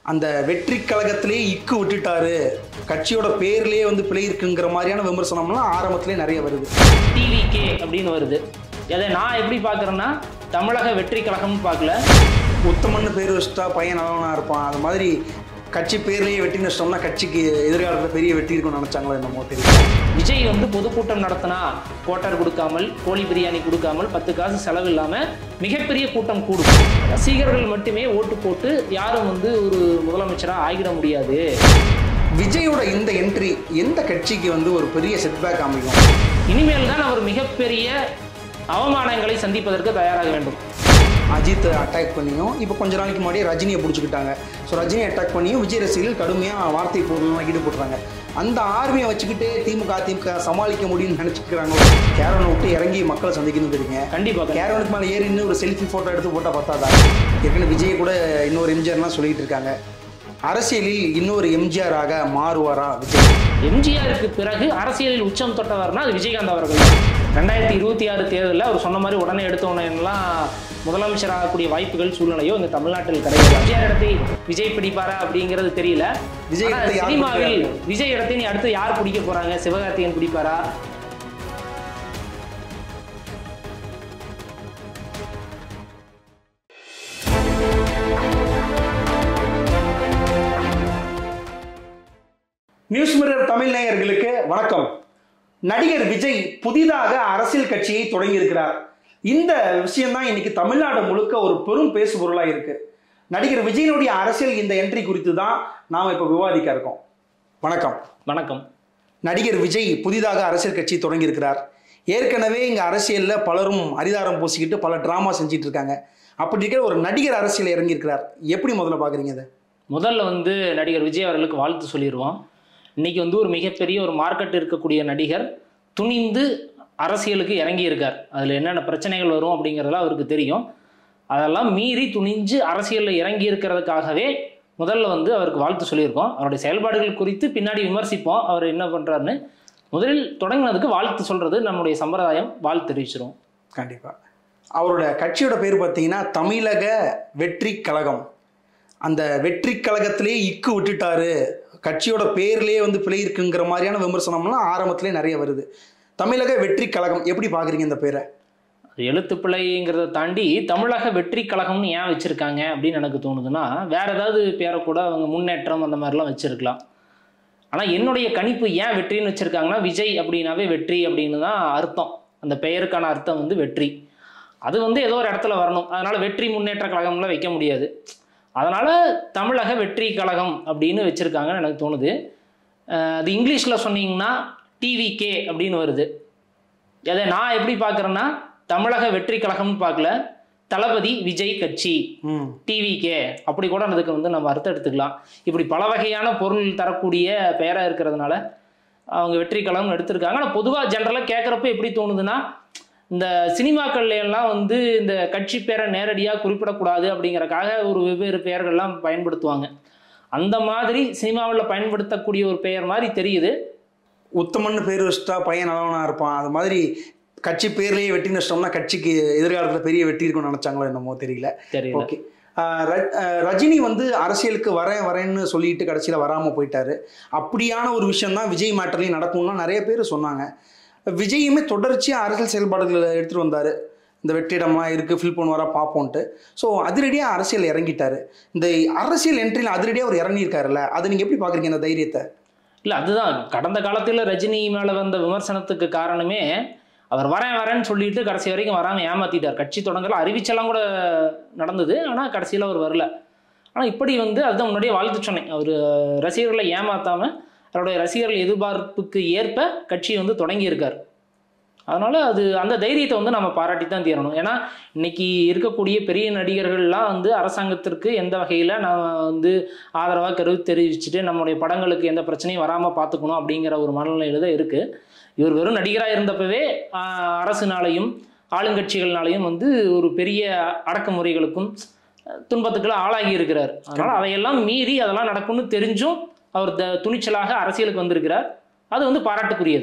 அந்த வெற்றி கழகத்திலே இக்கு விட்டுட்டாரு கட்சியோட பேர்லயே வந்து பிழை இருக்குங்கிற மாதிரியான விமர்சனம்லாம் ஆரம்பத்திலே நிறைய வருது டிவிகே அப்படின்னு வருது அதை நான் எப்படி பார்க்குறேன்னா தமிழக வெற்றி கழகம்னு பார்க்கல உத்தமன்னு பேர் வச்சுட்டா பையன் நல்லவனா இருப்பான் அது மாதிரி கட்சி பேர்லயே வெற்றி நஷ்டம்னா கட்சிக்கு எதிர்காலத்தில் பெரிய வெற்றி இருக்கும்னு நினைச்சாங்களோ என்னமோ தெரியல விஜய் வந்து பொதுக்கூட்டம் நடத்தினா குவார்ட்டர் கொடுக்காமல் கோழி பிரியாணி கொடுக்காமல் பத்து காசு செலவு இல்லாமல் மிகப்பெரிய கூட்டம் கூடும் ரசிகர்கள் மட்டுமே ஓட்டு போட்டு யாரும் வந்து ஒரு முதலமைச்சராக ஆகிட முடியாது விஜயோட இந்த என்ட்ரி எந்த கட்சிக்கு வந்து ஒரு பெரிய செட்பேக் அமைக்கும் இனிமேல் தான் அவர் மிகப்பெரிய அவமானங்களை சந்திப்பதற்கு தயாராக வேண்டும் அஜித் அட்டாக் பண்ணியும் இப்போ கொஞ்ச நாளைக்கு முன்னாடியே ரஜினியை பிடிச்சிக்கிட்டாங்க ஸோ ரஜினி அட்டாக் பண்ணியும் விஜய் ரசிகர்கள் கடுமையாக வார்த்தை போடலாம் ஈடுபடுறாங்க அந்த ஆர்மியை வச்சுக்கிட்டே திமுக அதிமுக சமாளிக்க முடியும்னு நினச்சிக்கிறாங்களோ கேரவனை விட்டு இறங்கி மக்களை சந்திக்கணும் தெரியுங்க கண்டிப்பாக கேரவனுக்கு மேலே ஏறி இன்னும் ஒரு செல்ஃபி ஃபோட்டோ எடுத்து போட்டால் பார்த்தாதா ஏற்கனவே விஜய் கூட இன்னொரு எம்ஜிஆர்லாம் சொல்லிட்டு இருக்காங்க அரசியலில் இன்னொரு எம்ஜிஆராக மாறுவாரா விஜய் எம்ஜிஆருக்கு பிறகு அரசியலில் உச்சம் தொட்டவர்னா அது விஜயகாந்த் அவர்கள் ரெண்டாயிரத்தி இருபத்தி ஆறு தேர்தலில் அவர் சொன்ன மாதிரி உடனே எடுத்த உடனேலாம் முதலமைச்சர் ஆகக்கூடிய வாய்ப்புகள் சூழ்நிலையோ இந்த தமிழ்நாட்டில் கிடையாது எம்ஜிஆர் இடத்தை விஜய் பிடிப்பாரா அப்படிங்கிறது தெரியல விஜய் ஆனா இடத்தை யார் சினிமாவில் பிடிக்கிறாங்க? விஜய் இடத்தை நீ அடுத்து யார் பிடிக்க போறாங்க சிவகார்த்திகேயன் பிடிப்பாரா நியூஸ் மிரர் தமிழ் நேயர்களுக்கு வணக்கம் நடிகர் விஜய் புதிதாக அரசியல் கட்சியை தொடங்கியிருக்கிறார் இந்த விஷயம்தான் இன்னைக்கு தமிழ்நாடு முழுக்க ஒரு பெரும் பேசுபொருளா இருக்கு நடிகர் விஜயனுடைய அரசியல் இந்த என்ட்ரி குறித்து தான் நாம் இப்போ விவாதிக்க இருக்கோம் வணக்கம் வணக்கம் நடிகர் விஜய் புதிதாக அரசியல் கட்சி தொடங்கியிருக்கிறார் ஏற்கனவே இங்கே அரசியலில் பலரும் அரிதாரம் பூசிக்கிட்டு பல ட்ராமா செஞ்சிட்டு இருக்காங்க அப்படி இருக்கிற ஒரு நடிகர் அரசியல் இறங்கியிருக்கிறார் எப்படி முதல்ல பார்க்குறீங்க இதை முதல்ல வந்து நடிகர் விஜய் அவர்களுக்கு வாழ்த்து சொல்லிடுவோம் இன்னைக்கு வந்து ஒரு மிகப்பெரிய ஒரு மார்க்கெட் இருக்கக்கூடிய நடிகர் துணிந்து அரசியலுக்கு இறங்கி இருக்கார் அதில் என்னென்ன பிரச்சனைகள் வரும் அப்படிங்கிறதெல்லாம் அவருக்கு தெரியும் அதெல்லாம் மீறி துணிஞ்சு அரசியலில் இறங்கி இருக்கிறதுக்காகவே முதல்ல வந்து அவருக்கு வாழ்த்து சொல்லியிருக்கோம் அவருடைய செயல்பாடுகள் குறித்து பின்னாடி விமர்சிப்போம் அவர் என்ன பண்ணுறாருன்னு முதலில் தொடங்கினதுக்கு வாழ்த்து சொல்கிறது நம்முடைய சம்பிரதாயம் வாழ்த்து தெரிவிச்சிரும் கண்டிப்பாக அவரோட கட்சியோட பேர் பார்த்தீங்கன்னா தமிழக வெற்றி கழகம் அந்த வெற்றி கழகத்திலே இக்கு விட்டுட்டாரு கட்சியோட பேர்லயே வந்து பிழை இருக்குங்கிற மாதிரியான விமர்சனம்லாம் ஆரம்பத்திலே நிறைய வருது தமிழக வெற்றி கழகம் எப்படி பார்க்குறீங்க இந்த பேரை எழுத்துப்பிழைங்கிறத தாண்டி தமிழக வெற்றி கழகம்னு ஏன் வச்சுருக்காங்க அப்படின்னு எனக்கு தோணுதுன்னா வேற ஏதாவது பேரை கூட அவங்க முன்னேற்றம் அந்த மாதிரிலாம் வச்சுருக்கலாம் ஆனால் என்னுடைய கணிப்பு ஏன் வெற்றின்னு வச்சுருக்காங்கன்னா விஜய் அப்படின்னாவே வெற்றி அப்படின்னு தான் அர்த்தம் அந்த பெயருக்கான அர்த்தம் வந்து வெற்றி அது வந்து ஏதோ ஒரு இடத்துல வரணும் அதனால் வெற்றி முன்னேற்ற கழகம்லாம் வைக்க முடியாது அதனால் தமிழக வெற்றி கழகம் அப்படின்னு வச்சுருக்காங்கன்னு எனக்கு தோணுது அஹ் அது இங்கிலீஷில் சொன்னீங்கன்னா டிவிகே அப்படின்னு வருது அதை நான் எப்படி பார்க்குறேன்னா தமிழக வெற்றி கழகம்னு பார்க்கல தளபதி விஜய் கட்சி ம் டிவிகே அப்படி கூட அதுக்கு வந்து நம்ம அர்த்தம் எடுத்துக்கலாம் இப்படி பல வகையான பொருள் தரக்கூடிய பெயராக இருக்கிறதுனால அவங்க வெற்றி கழகம் எடுத்திருக்காங்க ஆனால் பொதுவாக ஜென்ரலாக கேட்குறப்ப எப்படி தோணுதுன்னா இந்த சினிமாக்கள்ல எல்லாம் வந்து இந்த கட்சி பேரை நேரடியாக குறிப்பிடக்கூடாது அப்படிங்கறக்காக ஒரு வெவ்வேறு பெயர்கள்லாம் பயன்படுத்துவாங்க அந்த மாதிரி சினிமாவில் பயன்படுத்தக்கூடிய ஒரு பெயர் மாதிரி தெரியுது உத்தமன்னு பேர் வச்சுட்டா பையன் நல்லவனா இருப்பான் அது மாதிரி கட்சி பேர்லயே வெற்றி நஷ்டம்னா கட்சிக்கு எதிர்காலத்தில் பெரிய வெற்றி இருக்கும்னு நினைச்சாங்களோ என்னமோ தெரியல தெரியல ஓகே ஆஹ் ர- ஆஹ் ரஜினி வந்து அரசியலுக்கு வரேன் வரேன்னு சொல்லிட்டு கடைசியில் வராமல் போயிட்டாரு அப்படியான ஒரு விஷயம் தான் விஜய் மேட்டர்லையும் நடக்கும்லாம் நிறைய பேர் சொன்னாங்க விஜயுமே தொடர்ச்சியாக அரசியல் செயல்பாடுகளை எடுத்துகிட்டு வந்தார் இந்த வெற்றிடம்லாம் இருக்குது ஃபில் பண்ணுவாரா பார்ப்போன்ட்டு ஸோ அதிரடியாக அரசியல் இறங்கிட்டாரு இந்த அரசியல் என்ட்ரியில் அதிரடியாக அவர் இறங்கியிருக்காருல்ல அதை நீங்கள் எப்படி பார்க்குறீங்க இந்த தைரியத்தை இல்லை அதுதான் கடந்த காலத்தில் ரஜினி மேலே வந்த விமர்சனத்துக்கு காரணமே அவர் வரேன் வரேன்னு சொல்லிட்டு கடைசி வரைக்கும் வராமல் ஏமாத்திட்டார் கட்சி தொடங்கல அறிவிச்செல்லாம் கூட நடந்தது ஆனால் கடைசியில் அவர் வரல ஆனால் இப்படி வந்து அதுதான் முன்னாடியே வாழ்த்து சொன்னேன் அவர் ரசிகர்களை ஏமாத்தாமல் அவருடைய ரசிகர்கள் எதிர்பார்ப்புக்கு ஏற்ப கட்சியை வந்து தொடங்கியிருக்கார் அதனால் அது அந்த தைரியத்தை வந்து நம்ம பாராட்டி தான் தீரணும் ஏன்னா இன்னைக்கு இருக்கக்கூடிய பெரிய நடிகர்கள்லாம் வந்து அரசாங்கத்திற்கு எந்த வகையில் நம்ம வந்து ஆதரவாக கருத்து தெரிவிச்சுட்டு நம்மளுடைய படங்களுக்கு எந்த பிரச்சனையும் வராமல் பார்த்துக்கணும் அப்படிங்கிற ஒரு மனநிலையில் தான் இருக்குது இவர் வெறும் நடிகராக இருந்தப்பவே ஆஹ், அரசுனாலையும் ஆளுங்கட்சிகள்னாலையும் வந்து ஒரு பெரிய அடக்குமுறைகளுக்கும் துன்பத்துக்கெல்லாம் ஆளாகி இருக்கிறார் அதனால் அதையெல்லாம் மீறி அதெல்லாம் நடக்கும்னு தெரிஞ்சும் அவர் த துணிச்சலாக அரசியலுக்கு வந்திருக்கிறார் அது வந்து பாராட்டுக்குரியது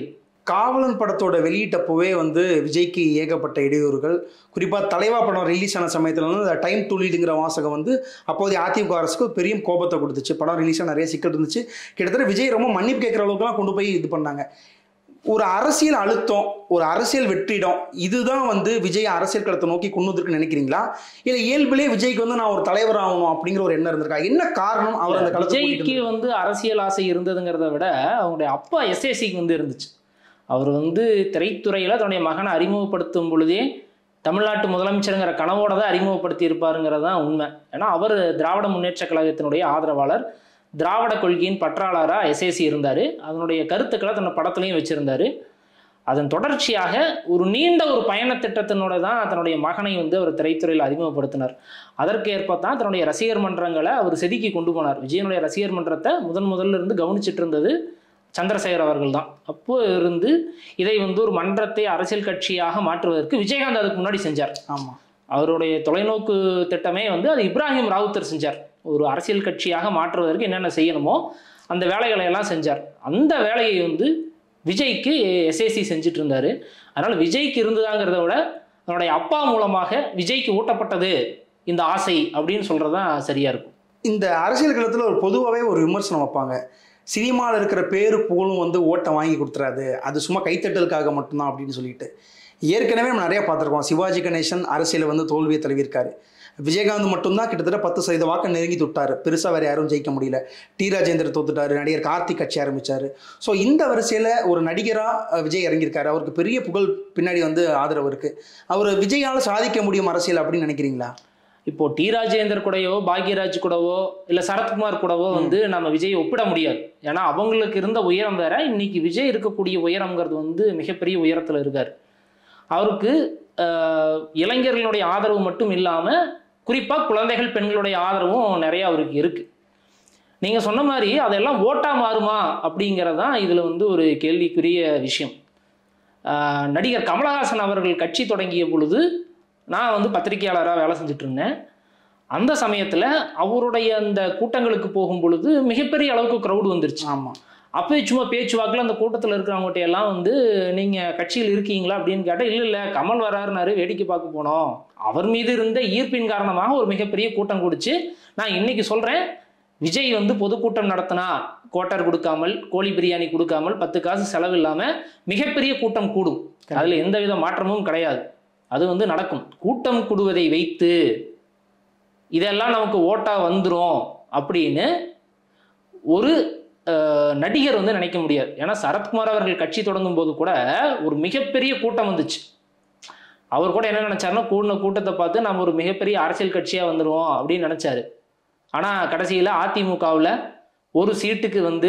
காவலன் படத்தோட வெளியிட்டப்போவே வந்து விஜய்க்கு ஏகப்பட்ட இடையூறுகள் குறிப்பாக தலைவா படம் ரிலீஸ் ஆன சமயத்தில் வந்து அந்த டைம் துளிடுங்கிற வாசகம் வந்து அப்போதைய அதிமுக அரசுக்கு பெரிய கோபத்தை கொடுத்துச்சு படம் ரிலீஸ் நிறைய சிக்கல் இருந்துச்சு கிட்டத்தட்ட விஜய் ரொம்ப மன்னிப்பு கேட்குற அளவுக்குலாம் கொண்டு போய் இது பண்ணாங்க ஒரு அரசியல் அழுத்தம் ஒரு அரசியல் வெற்றிடம் இதுதான் வந்து விஜய் அரசியல் களத்தை நோக்கி கொண்டு வந்திருக்குன்னு நினைக்கிறீங்களா இல்லை இயல்பிலே விஜய்க்கு வந்து நான் ஒரு தலைவர் ஆகணும் அப்படிங்கிற ஒரு எண்ணம் இருந்திருக்கா என்ன காரணம் அவர் அந்த களத்தை விஜய்க்கு வந்து அரசியல் ஆசை இருந்ததுங்கிறத விட அவங்களுடைய அப்பா எஸ்ஏசிக்கு வந்து இருந்துச்சு அவர் வந்து திரைத்துறையில் தன்னுடைய மகனை அறிமுகப்படுத்தும் பொழுதே தமிழ்நாட்டு முதலமைச்சருங்கிற கனவோட தான் அறிமுகப்படுத்தி இருப்பாருங்கிறது தான் உண்மை ஏன்னா அவர் திராவிட முன்னேற்ற கழகத்தினுடைய ஆதரவாளர் திராவிட கொள்கையின் பற்றாளராக எஸ்ஏசி இருந்தார் அதனுடைய கருத்துக்களை தன்னோட படத்துலையும் வச்சுருந்தார் அதன் தொடர்ச்சியாக ஒரு நீண்ட ஒரு பயணத் திட்டத்தினோட தான் தன்னுடைய மகனை வந்து அவர் திரைத்துறையில் அறிமுகப்படுத்தினார் அதற்கு ஏற்ப தான் தன்னுடைய ரசிகர் மன்றங்களை அவர் செதுக்கி கொண்டு போனார் விஜயனுடைய ரசிகர் மன்றத்தை முதன் முதல்ல இருந்து கவனிச்சிட்டு இருந்தது சந்திரசேகர் அவர்கள் தான் அப்போ இருந்து இதை வந்து ஒரு மன்றத்தை அரசியல் கட்சியாக மாற்றுவதற்கு விஜயகாந்த் அதுக்கு முன்னாடி செஞ்சார் ஆமாம் அவருடைய தொலைநோக்கு திட்டமே வந்து அது இப்ராஹிம் ராவுத்தர் செஞ்சார் ஒரு அரசியல் கட்சியாக மாற்றுவதற்கு என்னென்ன செய்யணுமோ அந்த வேலைகளை எல்லாம் செஞ்சார் அந்த வேலையை வந்து விஜய்க்கு எஸ்ஏசி செஞ்சுட்டு இருந்தாரு அதனால் விஜய்க்கு இருந்ததாங்கிறத விட அவருடைய அப்பா மூலமாக விஜய்க்கு ஊட்டப்பட்டது இந்த ஆசை அப்படின்னு சொல்கிறது தான் சரியாக இருக்கும் இந்த அரசியல் களத்தில் ஒரு பொதுவாகவே ஒரு விமர்சனம் வைப்பாங்க சினிமாவில் இருக்கிற பேரு புகழும் வந்து ஓட்டை வாங்கி கொடுத்துறாது அது சும்மா கைத்தட்டலுக்காக மட்டும்தான் அப்படின்னு சொல்லிட்டு ஏற்கனவே நம்ம நிறைய பார்த்துருக்கோம் சிவாஜி கணேசன் அரசியலில் வந்து தோல்வியை தழுவியிருக்காரு விஜயகாந்த் மட்டும்தான் கிட்டத்தட்ட பத்து சதவீத வாக்கு நெருங்கி தொட்டார் பெருசாக வேறு யாரும் ஜெயிக்க முடியல டி ராஜேந்தர் தோத்துட்டாரு நடிகர் கார்த்திக் கட்சி ஆரம்பிச்சார் ஸோ இந்த வரிசையில் ஒரு நடிகராக விஜய் இறங்கியிருக்காரு அவருக்கு பெரிய புகழ் பின்னாடி வந்து ஆதரவு இருக்குது அவர் விஜயால் சாதிக்க முடியும் அரசியல் அப்படின்னு நினைக்கிறீங்களா இப்போ டி ராஜேந்தர் கூடயோ பாக்யராஜ் கூடவோ இல்லை சரத்குமார் கூடவோ வந்து நம்ம விஜய் ஒப்பிட முடியாது ஏன்னா அவங்களுக்கு இருந்த உயரம் வேற இன்னைக்கு விஜய் இருக்கக்கூடிய உயரம்ங்கிறது வந்து மிகப்பெரிய உயரத்தில் இருக்கார் அவருக்கு ஆஹ், இளைஞர்களுடைய ஆதரவு மட்டும் இல்லாமல் குறிப்பாக குழந்தைகள் பெண்களுடைய ஆதரவும் நிறைய அவருக்கு இருக்கு நீங்க சொன்ன மாதிரி அதெல்லாம் ஓட்டா மாறுமா அப்படிங்கிறது தான் இதில் வந்து ஒரு கேள்விக்குரிய விஷயம் ஆஹ், நடிகர் கமலஹாசன் அவர்கள் கட்சி தொடங்கிய பொழுது நான் வந்து பத்திரிகையாளராக வேலை செஞ்சுட்டு இருந்தேன் அந்த சமயத்தில் அவருடைய அந்த கூட்டங்களுக்கு போகும் பொழுது மிகப்பெரிய அளவுக்கு க்ரௌடு வந்துருச்சு ஆமாம் அப்போயே சும்மா பேச்சுவாக்கில் அந்த கூட்டத்தில் இருக்கிறவங்ககிட்ட எல்லாம் வந்து நீங்கள் கட்சியில் இருக்கீங்களா அப்படின்னு கேட்டால் இல்லை இல்லை கமல் வராருனாரு வேடிக்கை பார்க்க போனோம் அவர் மீது இருந்த ஈர்ப்பின் காரணமாக ஒரு மிகப்பெரிய கூட்டம் கூடிச்சு நான் இன்னைக்கு சொல்கிறேன் விஜய் வந்து பொதுக்கூட்டம் நடத்தினா கோட்டர் கொடுக்காமல் கோழி பிரியாணி கொடுக்காமல் பத்து காசு செலவு இல்லாமல் மிகப்பெரிய கூட்டம் கூடும் அதில் எந்தவித மாற்றமும் கிடையாது அது வந்து நடக்கும் கூட்டம் கூடுவதை வைத்து இதெல்லாம் நமக்கு ஓட்டா வந்துரும் அப்படின்னு ஒரு அஹ், நடிகர் வந்து நினைக்க முடியாது ஏன்னா சரத்குமார் அவர்கள் கட்சி தொடங்கும் போது கூட ஒரு மிகப்பெரிய கூட்டம் வந்துச்சு அவர் கூட என்ன நினைச்சாருன்னா கூடின கூட்டத்தை பார்த்து நம்ம ஒரு மிகப்பெரிய அரசியல் கட்சியாக வந்துடுவோம் அப்படின்னு நினைச்சாரு ஆனால் கடைசியில் அதிமுகவில் ஒரு சீட்டுக்கு வந்து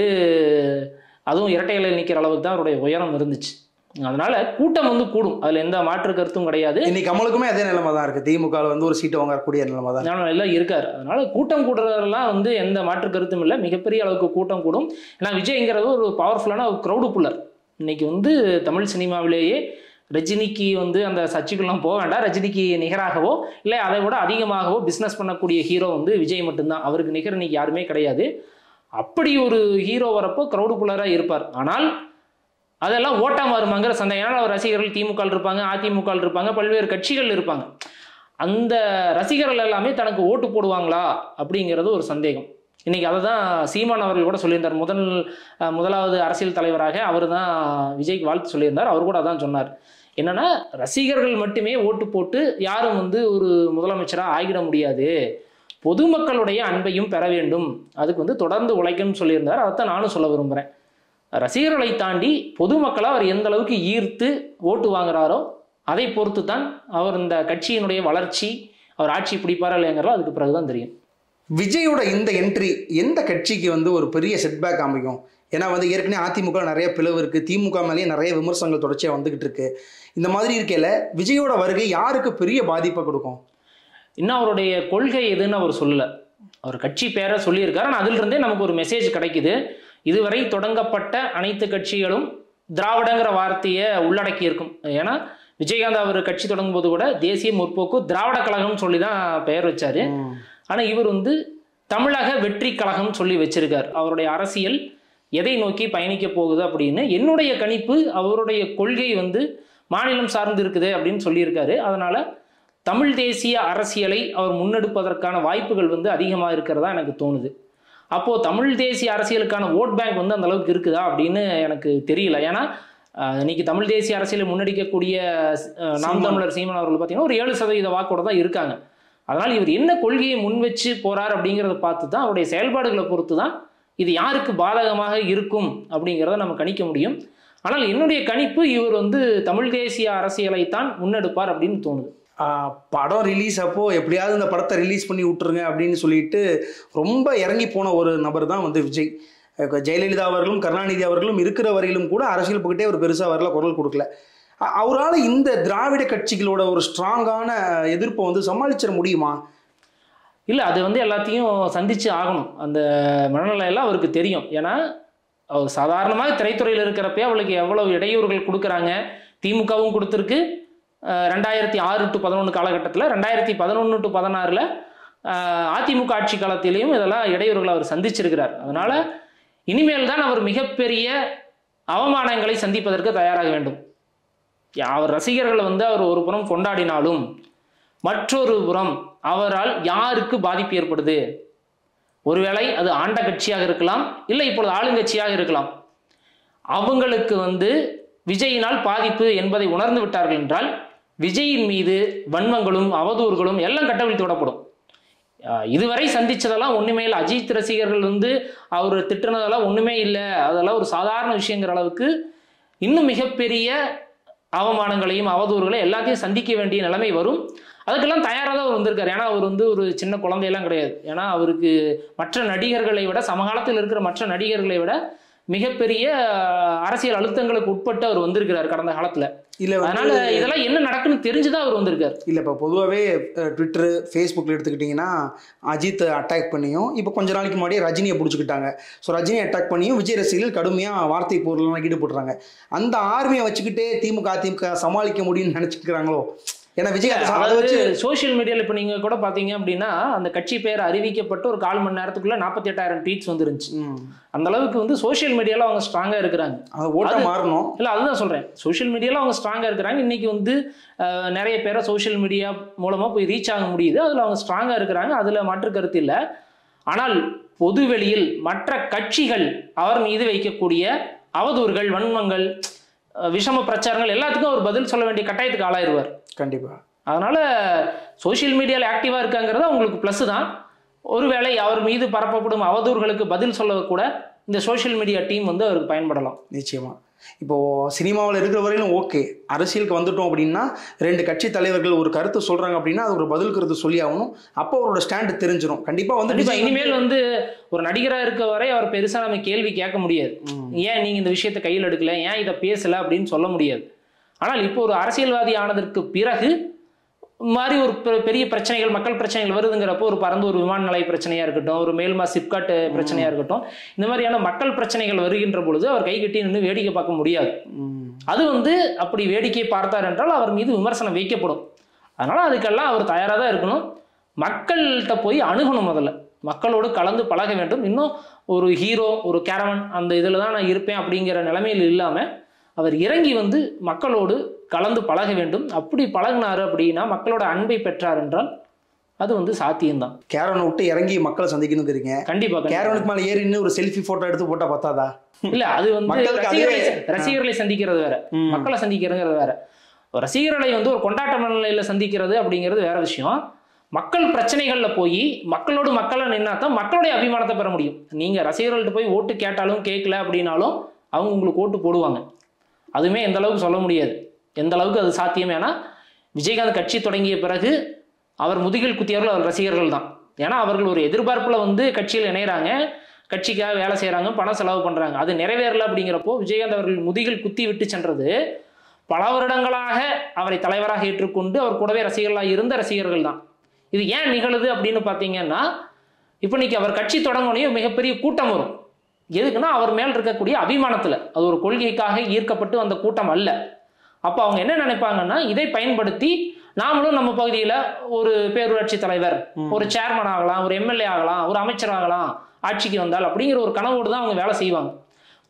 அதுவும் இரட்டை இலையில் நிற்கிற அளவுக்கு தான் அவருடைய உயரம் இருந்துச்சு அதனால கூட்டம் வந்து கூடும் அதில் எந்த மாற்று கருத்தும் கிடையாது இன்னைக்கு கமலுக்குமே அதே நிலைமை தான் இருக்குது திமுக ல வந்து ஒரு சீட்டு வாங்கக்கூடிய நிலைமை தான் ஞானம் எல்லாம் இருக்காரு அதனால கூட்டம் கூடுறதெல்லாம் வந்து எந்த மாற்று கருத்தும் இல்லை மிகப்பெரிய அளவுக்கு கூட்டம் கூடும் ஏன்னா விஜய்ங்கிறது ஒரு பவர்ஃபுல்லான ஒரு க்ரௌடு புல்லர் இன்னைக்கு வந்து தமிழ் சினிமாவிலேயே ரஜினிக்கு வந்து அந்த சர்ச்சைக்குள்ளாம் போக வேண்டாம் ரஜினிக்கு நிகராகவோ இல்லை அதை விட அதிகமாகவோ பிஸ்னஸ் பண்ணக்கூடிய ஹீரோ வந்து விஜய் மட்டும்தான் அவருக்கு நிகர் இன்னைக்கு யாருமே கிடையாது அப்படி ஒரு ஹீரோ வரப்போ க்ரௌடு புல்லராக இருப்பார் ஆனால் அதெல்லாம் ஓட்டா மாறுமாங்கிற சந்தேகம் ஏன்னா அவர் ரசிகர்கள் திமுக ல இருப்பாங்க அதிமுக ல இருப்பாங்க பல்வேறு கட்சிகள் இருப்பாங்க அந்த ரசிகர்கள் எல்லாமே தனக்கு ஓட்டு போடுவாங்களா அப்படிங்கிறது ஒரு சந்தேகம் இன்னைக்கு அதை தான் சீமான் அவர்கள் கூட சொல்லியிருந்தார் முதல் அஹ், முதலாவது அரசியல் தலைவராக அவர் தான் விஜய்க்கு வாழ்த்து சொல்லியிருந்தார் அவர் கூட அதான் சொன்னார் என்னன்னா ரசிகர்கள் மட்டுமே ஓட்டு போட்டு யாரும் வந்து ஒரு முதலமைச்சராக ஆகிட முடியாது பொதுமக்களுடைய அன்பையும் பெற வேண்டும் அதுக்கு வந்து தொடர்ந்து உழைக்கணும்னு சொல்லியிருந்தார் அதைத்தான் நானும் சொல்ல விரும்புகிறேன் ரசிகர்களை தாண்டி பொதுமக்களை அவர் எந்த அளவுக்கு ஈர்த்து ஓட்டு வாங்குறாரோ அதை பொறுத்து தான் அவர் இந்த கட்சியினுடைய வளர்ச்சி அவர் ஆட்சி பிடிப்பாரா இல்லைங்கிறதோ அதுக்கு பிறகுதான் தெரியும் விஜயோட இந்த என்ட்ரி எந்த கட்சிக்கு வந்து ஒரு பெரிய செட்பேக் அமைக்கும் ஏன்னா வந்து ஏற்கனவே அதிமுக ல நிறைய பிளவு இருக்கு திமுக மேலேயே நிறைய விமர்சனங்கள் தொடர்ச்சியாக வந்துகிட்டு இருக்கு இந்த மாதிரி இருக்கையில விஜயோட வருகை யாருக்கு பெரிய பாதிப்பை கொடுக்கும் இன்னும் அவருடைய கொள்கை எதுன்னு அவர் சொல்லல அவர் கட்சி பேரை சொல்லியிருக்காரு ஆனால் அதிலிருந்தே நமக்கு ஒரு மெசேஜ் கிடைக்குது இதுவரை தொடங்கப்பட்ட அனைத்து கட்சிகளும் திராவிடங்கிற வார்த்தையை உள்ளடக்கி இருக்கும் ஏன்னா விஜயகாந்த் அவர் கட்சி தொடங்கும் போது கூட தேசிய முற்போக்கு திராவிட கழகம்னு சொல்லி தான் பெயர் வச்சாரு ஆனால் இவர் வந்து தமிழக வெற்றி கழகம் சொல்லி வச்சிருக்கார் அவருடைய அரசியல் எதை நோக்கி பயணிக்க போகுது அப்படின்னு என்னுடைய கணிப்பு அவருடைய கொள்கை வந்து மாநிலம் சார்ந்து இருக்குது அப்படின்னு சொல்லியிருக்காரு அதனால தமிழ் தேசிய அரசியலை அவர் முன்னெடுப்பதற்கான வாய்ப்புகள் வந்து அதிகமாக இருக்கிறதா எனக்கு தோணுது அப்போது தமிழ் தேசிய அரசியலுக்கான ஓட் பேங்க் வந்து அந்த அளவுக்கு இருக்குதா அப்படின்னு எனக்கு தெரியல ஏன்னா அஹ், இன்னைக்கு தமிழ் தேசிய அரசியலை முன்னெடுக்கக்கூடிய அஹ், நாம் சீமான். தமிழர் சீமான் அவர்கள் பார்த்தீங்கன்னா ஒரு ஏழு சதவீத வாக்கோட தான் இருக்காங்க அதனால் இவர் என்ன கொள்கையை முன் வச்சு போறார் அப்படிங்கிறத பார்த்து தான் அவருடைய செயல்பாடுகளை பொறுத்து தான் இது யாருக்கு பாதகமாக இருக்கும் அப்படிங்கிறத நம்ம கணிக்க முடியும் ஆனால் என்னுடைய கணிப்பு இவர் வந்து தமிழ் தேசிய அரசியலை தான் முன்னெடுப்பார் அப்படின்னு தோணுது ஆஹ் படம் ரிலீஸ் அப்போ எப்படியாவது இந்த படத்தை ரிலீஸ் பண்ணி விட்டுருங்க அப்படின்னு சொல்லிட்டு ரொம்ப இறங்கி போன ஒரு நபர் தான் வந்து விஜய் அஹ் ஜெயலலிதா அவர்களும் கருணாநிதி அவர்களும் இருக்கிற வரையிலும் கூட அரசியல் பக்கிட்டே அவர் பெருசாக வரல குரல் கொடுக்கல அ- அவரால் இந்த திராவிட கட்சிகளோட ஒரு ஸ்ட்ராங்கான எதிர்ப்பை வந்து சமாளிச்சிட முடியுமா இல்லை அது வந்து எல்லாத்தையும் சந்திச்சு ஆகணும் அந்த மனநிலையெல்லாம் அவருக்கு தெரியும் ஏன்னா அவர் சாதாரணமாக திரைத்துறையில் இருக்கிறப்பே அவளுக்கு எவ்வளவு இடையூறுகள் கொடுக்குறாங்க திமுகவும் கொடுத்துருக்கு அஹ் ரெண்டாயிரத்தி ஆறு டு பதினொன்று காலகட்டத்தில் ரெண்டாயிரத்தி பதினொன்று டு பதினாறில் அதிமுக ஆட்சி காலத்திலையும் இதெல்லாம் இடையூறுகளை அவர் சந்திச்சிருக்கிறார் அதனால இனிமேல் தான் அவர் மிகப்பெரிய அவமானங்களை சந்திப்பதற்கு தயாராக வேண்டும் அவர் ரசிகர்கள் வந்து அவர் ஒரு புறம் கொண்டாடினாலும் மற்றொரு புறம் அவரால் யாருக்கு பாதிப்பு ஏற்படுது ஒருவேளை அது ஆண்ட கட்சியாக இருக்கலாம் இல்லை இப்பொழுது ஆளுங்கட்சியாக இருக்கலாம் அவங்களுக்கு வந்து விஜயினால் பாதிப்பு என்பதை உணர்ந்து விட்டார்கள் என்றால் விஜயின் மீது வன்மங்களும் அவதூறுகளும் எல்லாம் கட்டவிழ்த்து விடப்படும் ஆஹ் இதுவரை சந்திச்சதெல்லாம் ஒண்ணுமே இல்லை அஜித் ரசிகர்கள் வந்து அவர் திட்டுனதெல்லாம் ஒண்ணுமே இல்லை அதெல்லாம் ஒரு சாதாரண விஷயங்கிற அளவுக்கு இன்னும் மிகப்பெரிய அவமானங்களையும் அவதூறுகளையும் எல்லாத்தையும் சந்திக்க வேண்டிய நிலைமை வரும் அதுக்கெல்லாம் தயாராக தான் அவர் வந்திருக்காரு ஏன்னா அவர் வந்து ஒரு சின்ன குழந்தையெல்லாம் கிடையாது ஏன்னா அவருக்கு மற்ற நடிகர்களை விட சமகாலத்தில் இருக்கிற மற்ற நடிகர்களை விட மிகப்பெரிய ஆஹ், அரசியல் அழுத்தங்களுக்கு உட்பட்டு அவர் வந்திருக்கிறார் கடந்த காலத்துல இல்லை அதனால இதெல்லாம் என்ன நடக்குன்னு தெரிஞ்சுதான் அவர் வந்திருக்காரு இல்லை இப்போ பொதுவாகவே ட்விட்டரு ஃபேஸ்புக்கில் எடுத்துக்கிட்டிங்கன்னா அஜித் அட்டாக் பண்ணியும் இப்போ கொஞ்ச நாளைக்கு முன்னாடியே ரஜினியை பிடிச்சிக்கிட்டாங்க ஸோ ரஜினியை அட்டாக் பண்ணியும் விஜய் ரசிகர்கள் கடுமையாக வார்த்தை பொருள்லாம் ஈடுபடுறாங்க அந்த ஆர்மியை வச்சுக்கிட்டே திமுக அதிமுக சமாளிக்க முடியும்னு நினச்சிக்கிறாங்களோ ஏன்னா விஜய் அதை அதை அதாவது வச்சு சோஷியல் மீடியால இப்ப நீங்க கூட பாத்தீங்க அப்படின்னா அந்த கட்சி பெயர் அறிவிக்கப்பட்டு ஒரு கால் மணி நேரத்துக்குள்ள நாற்பத்தி எட்டாயிரம் ட்வீட்ஸ் வந்துருந்துச்சு ம், அந்த அளவுக்கு வந்து சோஷியல் மீடியால அவங்க ஸ்ட்ராங்கா இருக்கிறாங்க அது ஓட்ட மாறணும் இல்ல அதுதான் சொல்றேன் சோஷியல் மீடியால அவங்க ஸ்ட்ராங்கா இருக்கிறாங்க இன்னைக்கு வந்து அஹ், நிறைய பேரை சோஷியல் மீடியா மூலமா போய் ரீச் ஆக முடியுது அதுல அவங்க ஸ்ட்ராங்கா இருக்கிறாங்க அதுல மாற்று கருத்து இல்லை ஆனால் பொதுவெளியில் மற்ற கட்சிகள் அவர் மீது வைக்கக்கூடிய அவதூறுகள் வன்மங்கள் அஹ், விஷம பிரச்சாரங்கள் எல்லாத்துக்கும் அவர் பதில் சொல்ல வேண்டிய கட்டாயத்துக்கு ஆளாயிருவார் கண்டிப்பாக அதனால சோஷியல் மீடியாவில் ஆக்டிவாக இருக்காங்கிறது அவங்களுக்கு ப்ளஸ் தான் ஒருவேளை அவர் மீது பரப்பப்படும் அவதூறுகளுக்கு பதில் சொல்ல கூட இந்த சோஷியல் மீடியா டீம் வந்து அவருக்கு பயன்படலாம் நிச்சயமா இப்போ சினிமாவில் இருக்கிற வரையிலும் ஓகே அரசியலுக்கு வந்துட்டோம் அப்படின்னா ரெண்டு கட்சி தலைவர்கள் ஒரு கருத்து சொல்றாங்க அப்படின்னா அது ஒரு பதில் கருத்து சொல்லி ஆகணும் அப்போ அவரோட ஸ்டாண்டு தெரிஞ்சிடும் கண்டிப்பா வந்து கண்டிப்பா விஜய் வந்து- இனிமேல் வந்து ஒரு நடிகரா இருக்க வரை அவர் பெருசா நம்ம கேள்வி கேட்க முடியாது ம். ஏன் நீங்க இந்த விஷயத்தை கையில் எடுக்கல ஏன் இதை பேசல அப்படின்னு சொல்ல முடியாது ஆனால் இப்போ ஒரு அரசியல்வாதி ஆனதற்கு பிறகு மாதிரி ஒரு பெ- பெரிய பிரச்சனைகள் மக்கள் பிரச்சனைகள் வருதுங்கிறப்போ ஒரு பறந்து ஒரு விமான நிலைய பிரச்சனையா இருக்கட்டும் ஒரு மேல்மா சிப்காட் பிரச்சனையா இருக்கட்டும் இந்த மாதிரியான மக்கள் பிரச்சனைகள் வருகின்ற பொழுது அவர் கை கட்டி நின்று வேடிக்கை பார்க்க முடியாது ம். அது வந்து அப்படி வேடிக்கை பார்த்தார் என்றால் அவர் மீது விமர்சனம் வைக்கப்படும் அதனால அதுக்கெல்லாம் அவர் தயாராக தான் இருக்கணும் மக்கள்கிட்ட போய் அணுகணும் முதல்ல மக்களோடு கலந்து பழக வேண்டும் இன்னும் ஒரு ஹீரோ ஒரு கேரவன் அந்த இதில் தான் நான் இருப்பேன் அப்படிங்கிற நிலைமையில் இல்லாமல் அவர் இறங்கி வந்து மக்களோடு கலந்து பழக வேண்டும் அப்படி பழகினாரு அப்படின்னா மக்களோட அன்பை பெற்றார் என்றால் அது வந்து சாத்தியம்தான் கேரவனை விட்டு இறங்கி மக்களை சந்திக்கணுங்கிறீங்க கண்டிப்பா கண்டிப்பா. கேரவனுக்கு மேலே ஏறி நின்று ஒரு செல்ஃபி போட்டோ எடுத்து போட்டா பத்தாதா இல்ல அது வந்து மக்களுக்கு ரசிகர்களை அதுவே- ரசிகர்களை சந்திக்கிறது வேற ம். மக்களை சந்திக்கிறதுங்கிறது வேற ஒரு ரசிகர்களை வந்து ஒரு கொண்டாட்ட மனநிலையில சந்திக்கிறது அப்படிங்கிறது வேற விஷயம் மக்கள் பிரச்சனைகள்ல போய் மக்களோடு மக்களை நின்னா தான் மக்களுடைய அபிமானத்தை பெற முடியும் நீங்க ரசிகர்கள்ட்ட போய் ஓட்டு கேட்டாலும் கேட்கல அப்படின்னாலும் அவங்க உங்களுக்கு ஓட்டு போடுவாங்க அதுவுமே எந்த அளவுக்கு சொல்ல முடியாது எந்த அளவுக்கு அது சாத்தியம் ஏன்னா விஜயகாந்த் கட்சி தொடங்கிய பிறகு அவர் முதுகில் குத்தியவர்கள் அவர் ரசிகர்கள் தான் ஏன்னா அவர்கள் ஒரு எதிர்பார்ப்புல வந்து கட்சியில் இணையறாங்க கட்சிக்காக வேலை செய்கிறாங்க பணம் செலவு பண்ணுறாங்க அது நிறைவேறல அப்படிங்கிறப்போ விஜயகாந்த் அவர்கள் முதுகில் குத்தி விட்டு சென்றது பல வருடங்களாக அவரை தலைவராக ஏற்றுக்கொண்டு அவர் கூடவே ரசிகர்களாக இருந்த ரசிகர்கள் தான் இது ஏன் நிகழுது அப்படின்னு பார்த்தீங்கன்னா இப்போ இன்னைக்கு அவர் கட்சி தொடங்கணும் மிகப்பெரிய கூட்டம் வரும் எதுக்குன்னா அவர் மேல் இருக்கக்கூடிய அபிமானத்தில் அது ஒரு கொள்கைக்காக ஈர்க்கப்பட்டு வந்த கூட்டம் அல்ல அப்போ அவங்க என்ன நினைப்பாங்கன்னா இதை பயன்படுத்தி நாமளும் நம்ம பகுதியில் ஒரு பேரூராட்சி தலைவர் ஒரு சேர்மன் ஆகலாம் ஒரு எம்எல்ஏ ஆகலாம் ஒரு அமைச்சர் ஆகலாம் ஆட்சிக்கு வந்தால் அப்படிங்கிற ஒரு கனவோடு தான் அவங்க வேலை செய்வாங்க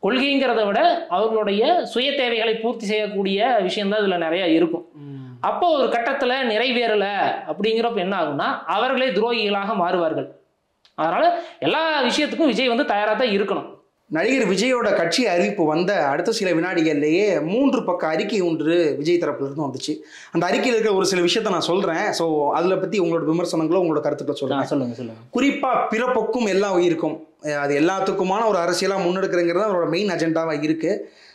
கொள்கைங்கிறத விட அவர்களுடைய சுய தேவைகளை பூர்த்தி செய்யக்கூடிய விஷயம்தான் இதுல நிறைய இருக்கும் அப்போ ஒரு கட்டத்துல நிறைவேறல அப்படிங்கிறப்ப என்ன ஆகும்னா அவர்களே துரோகிகளாக மாறுவார்கள் அதனால எல்லா விஷயத்துக்கும் விஜய் வந்து தயாரா தான் இருக்கணும் நடிகர் விஜயோட கட்சி அறிவிப்பு வந்த அடுத்த சில வினாடிகள்லேயே மூன்று பக்க அறிக்கை ஒன்று விஜய் தரப்புல இருந்து வந்துச்சு அந்த அறிக்கையில் இருக்கிற ஒரு சில விஷயத்த நான் சொல்றேன் ஸோ அதில் பத்தி உங்களோட விமர்சனங்களோ உங்களோட கருத்துக்களை சொல்றேன் சொல்லுங்க சொல்லுங்க குறிப்பா பிறப்புக்கும் எல்லா உயிருக்கும் அஹ் அது எல்லாத்துக்குமான ஒரு அரசியலா முன்னெடுக்கிறங்கிறது அவரோட மெயின் அஜெண்டாவா இருக்கு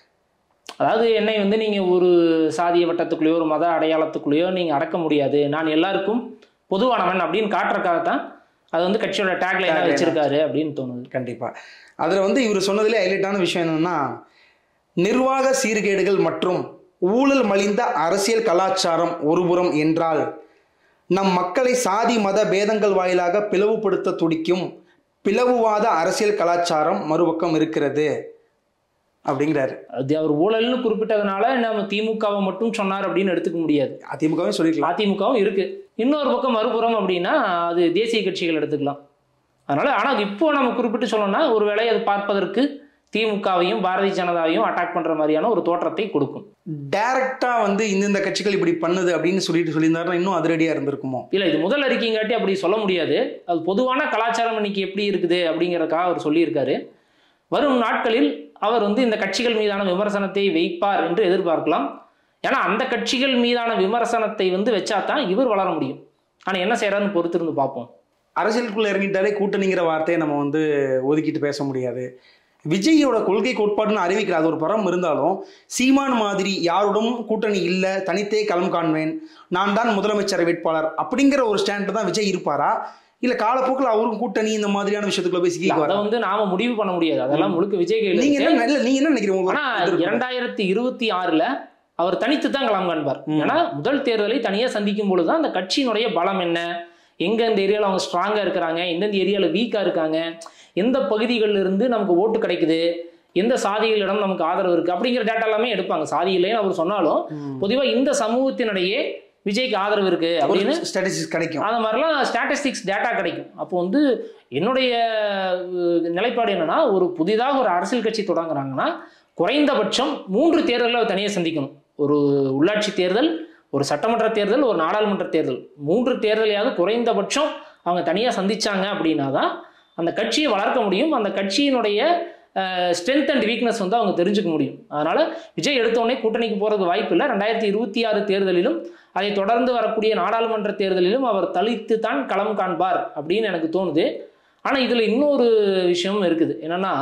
அதாவது என்னை வந்து நீங்க ஒரு சாதிய வட்டத்துக்குள்ளேயோ ஒரு மத அடையாளத்துக்குள்ளேயோ நீங்க அடக்க முடியாது நான் எல்லாருக்கும் பொதுவானவன் அப்படின்னு காட்டுறதுக்காகத்தான் அது வந்து கட்சியோட டேக்ல என்ன Tagline. வச்சிருக்காரு அப்படின்னு தோணுது கண்டிப்பா அதுல வந்து இவர் சொன்னதுல ஹைலைட்டான விஷயம் என்னன்னா நிர்வாக சீர்கேடுகள் மற்றும் ஊழல் மலிந்த அரசியல் கலாச்சாரம் ஒருபுறம் என்றால் நம் மக்களை சாதி மத பேதங்கள் வாயிலாக பிளவுபடுத்த துடிக்கும் பிளவுவாத அரசியல் கலாச்சாரம் மறுபக்கம் இருக்கிறது அப்படிங்கிறாரு அது அவர் ஊழல்னு குறிப்பிட்டதுனால நம்ம திமுகவை மட்டும் சொன்னார் அப்படின்னு எடுத்துக்க முடியாது அதிமுகவே சொல்லிக்கலாம் அதிமுகவும் இருக்கு இன்னொரு பக்கம் மறுபுறம் அப்படின்னா அது தேசிய கட்சிகள் எடுத்துக்கலாம் அதனால ஆனால் இப்போ நம்ம குறிப்பிட்டு சொல்லணும்னா ஒருவேளை அது பார்ப்பதற்கு திமுகவையும் பாரதிய ஜனதாவையும் அட்டாக் பண்ற மாதிரியான ஒரு தோற்றத்தை கொடுக்கும் டைரக்டா வந்து இந்தந்த கட்சிகள் இப்படி பண்ணுது அப்படின்னு சொல்லிட்டு சொல்லியிருந்தாருன்னா இன்னும் அதிரடியா இருந்திருக்குமோ இல்லை இது முதல் அறிக்கைங்காட்டி அப்படி சொல்ல முடியாது அது பொதுவான கலாச்சாரம் இன்னைக்கு எப்படி இருக்குது அப்படிங்கிறதுக்காக அவர் சொல்லியிருக்காரு வரும் நாட்களில் அவர் வந்து இந்த கட்சிகள் மீதான விமர்சனத்தை வைப்பார் என்று எதிர்பார்க்கலாம் ஏன்னா அந்த கட்சிகள் மீதான விமர்சனத்தை வந்து வச்சா தான் இவர் வளர முடியும் ஆனால் என்ன செய்யறாருன்னு பொறுத்திருந்து பார்ப்போம் அரசியலுக்குள்ள இறங்கிட்டாலே கூட்டணிங்கிற வார்த்தையை நம்ம வந்து ஒதுக்கிட்டு பேச முடியாது விஜயோட கொள்கை கோட்பாடுன்னு அறிவிக்கிற அது ஒரு புறம் இருந்தாலும் சீமான் மாதிரி யாருடன் கூட்டணி இல்லை தனித்தே களம் காண்பேன் நான் தான் முதலமைச்சர் வேட்பாளர் அப்படிங்கிற ஒரு ஸ்டாண்ட் தான் விஜய் இருப்பாரா இல்ல காலப்போக்கில் அவரும் கூட்டணி இந்த மாதிரியான விஷயத்துக்குள்ள போய் இல்ல, சிக்கிக்குவாரா அதை வந்து நாம முடிவு பண்ண முடியாது அதெல்லாம் முழுக்க விஜய் கையில் நீங்க இருக்கு. என்ன இல்ல, நீங்க என்ன நினைக்கிறீங்க ஆனா உங்களுக்கு இது இருக்கு. இரண்டாயிரத்தி இருபத்தி ஆறுல அவர் தனித்து தான் களம் காண்பார் ம். ஏன்னா முதல் தேர்தலை தனியா சந்திக்கும் பொழுதுதான் அந்த கட்சியினுடைய பலம் என்ன எங்க இந்த ஏரியால அவங்க ஸ்ட்ராங்கா இருக்கிறாங்க எந்தெந்த ஏரியால வீக்கா இருக்காங்க எந்த பகுதிகளில் இருந்து நமக்கு ஓட்டு கிடைக்குது எந்த சாதிகளிடம் நமக்கு ஆதரவு இருக்கு அப்படிங்கிற டேட்டா எல்லாமே எடுப்பாங்க சாதி இல்லைன்னு அவர் சொன்னாலும் ம். பொதுவா இந்த சமூகத்தினிடையே விஜய்க்கு ஆதரவு இருக்கு ஒரு அப்படின்னு ஸ்டாட்டிஸ்டிக்ஸ் கிடைக்கும் அந்த மாதிரிலாம் ஸ்டாட்டிஸ்டிக்ஸ் டேட்டா கிடைக்கும் அப்போ வந்து என்னுடைய அஹ், நிலைப்பாடு என்னன்னா ஒரு புதிதாக ஒரு அரசியல் கட்சி தொடங்குறாங்கன்னா குறைந்தபட்சம் மூன்று தேர்தலில் தனியாக சந்திக்கணும் ஒரு உள்ளாட்சி தேர்தல் ஒரு சட்டமன்ற தேர்தல் ஒரு நாடாளுமன்ற தேர்தல் மூன்று தேர்தலையாவது குறைந்தபட்சம் அவங்க தனியாக சந்திச்சாங்க அப்படின்னா தான் அந்த கட்சியை வளர்க்க முடியும் அந்த கட்சியினுடைய ஸ்ட்ரென்த் அண்ட் வீக்னஸ் வந்து அவங்க தெரிஞ்சுக்க முடியும் அதனால விஜய் எடுத்தோடனே கூட்டணிக்கு போறதுக்கு வாய்ப்பு இல்லை ரெண்டாயிரத்தி இருபத்தி ஆறு தேர்தலிலும் அதை தொடர்ந்து வரக்கூடிய நாடாளுமன்ற தேர்தலிலும் அவர் தளித்து தான் களம் காண்பார் அப்படின்னு எனக்கு தோணுது ஆனால் இதில் இன்னொரு விஷயமும் இருக்குது என்னன்னா